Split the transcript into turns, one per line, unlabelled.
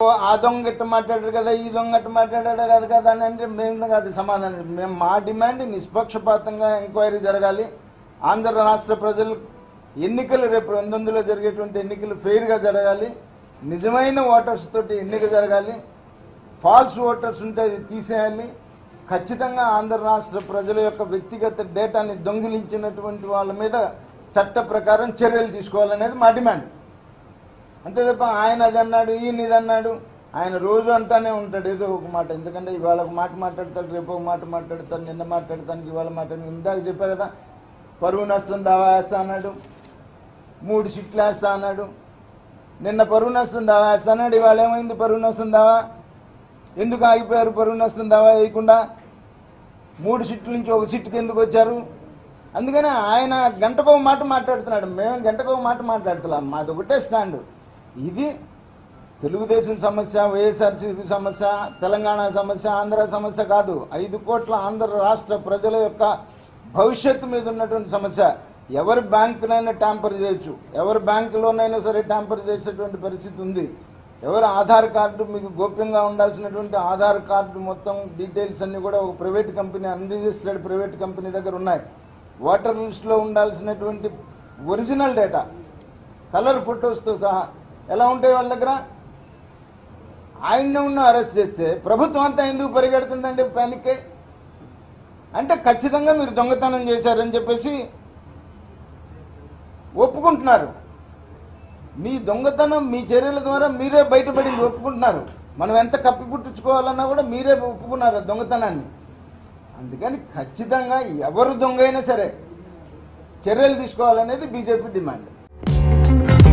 ఆ దొంగ ఇట్ట మాట్లాడారు కదా ఈ దొంగ ఇట్ట మాట్లాడాడు కదా కదా అని అంటే మేము కాదు సమాధానం మేము మా డిమాండ్ నిష్పక్షపాతంగా ఎంక్వైరీ జరగాలి ఆంధ్ర రాష్ట్ర ప్రజలు ఎన్నికలు రేపు పంతొమ్మిదిలో జరిగేటువంటి ఎన్నికలు ఫెయిర్గా జరగాలి నిజమైన ఓటర్స్ తోటి ఎన్నిక జరగాలి ఫాల్స్ ఓటర్స్ ఉంటే అది తీసేయాలి ఖచ్చితంగా ఆంధ్ర రాష్ట్ర ప్రజల యొక్క వ్యక్తిగత డేటాని దొంగిలించినటువంటి వాళ్ళ మీద చట్ట ప్రకారం చర్యలు తీసుకోవాలనేది మా డిమాండ్ అంతే తప్ప ఆయన అది అన్నాడు ఈయన ఇది అన్నాడు ఆయన రోజు అంటానే ఉంటాడు ఏదో ఒక మాట ఎందుకంటే ఇవాళ ఒక మాట మాట్లాడతాడు రేపు ఒక మాట మాట్లాడతాడు నిన్న మాట్లాడతానికి ఇవాళ మాట్లాడి ఇందాక చెప్పా కదా పరువు నష్టం దావా వేస్తా అన్నాడు మూడు సిట్లు వేస్తా అన్నాడు నిన్న పరువు నష్టం దావా వేస్తా అన్నాడు ఇవాళ ఏమైంది పరువు నష్టం దావా ఎందుకు ఆగిపోయారు పరువు నష్టం దావా వేయకుండా మూడు సీట్ల నుంచి ఒక సీటుకి ఎందుకు వచ్చారు అందుకని ఆయన గంటకో మాట మాట్లాడుతున్నాడు మేము గంటకో మాట మాట్లాడుతున్నాం మాది ఒకటే స్టాండ్ ఇది తెలుగుదేశం సమస్య వైఎస్ఆర్సీపీ సమస్య తెలంగాణ సమస్య ఆంధ్ర సమస్య కాదు ఐదు కోట్ల ఆంధ్ర రాష్ట్ర ప్రజల యొక్క భవిష్యత్తు మీద ఉన్నటువంటి సమస్య ఎవరి బ్యాంకునైనా ట్యాంపర్ చేయొచ్చు ఎవరి బ్యాంకులోనైనా సరే ట్యాంపర్ చేసేటువంటి పరిస్థితి ఉంది ఎవరు ఆధార్ కార్డు మీకు గోప్యంగా ఉండాల్సినటువంటి ఆధార్ కార్డు మొత్తం డీటెయిల్స్ అన్ని కూడా ఒక private company unregistered private company దగ్గర ఉన్నాయి వాటర్ లిస్ట్లో ఉండాల్సినటువంటి ఒరిజినల్ డేటా కలర్ ఫొటోస్తో సహా ఎలా ఉంటాయి వాళ్ళ దగ్గర ఆయన్ని ఉన్న అరెస్ట్ చేస్తే ప్రభుత్వం అంతా ఎందుకు పరిగెడుతుందండి పనికి అంటే ఖచ్చితంగా మీరు దొంగతనం చేశారని చెప్పేసి ఒప్పుకుంటున్నారు మీ దొంగతనం మీ చర్యల ద్వారా మీరే బయటపడింది ఒప్పుకుంటున్నారు మనం ఎంత కప్పి పుట్టించుకోవాలన్నా కూడా మీరే ఒప్పుకున్నారు ఆ దొంగతనాన్ని అందుకని ఖచ్చితంగా ఎవరు దొంగ అయినా సరే చర్యలు తీసుకోవాలనేది బీజేపీ డిమాండ్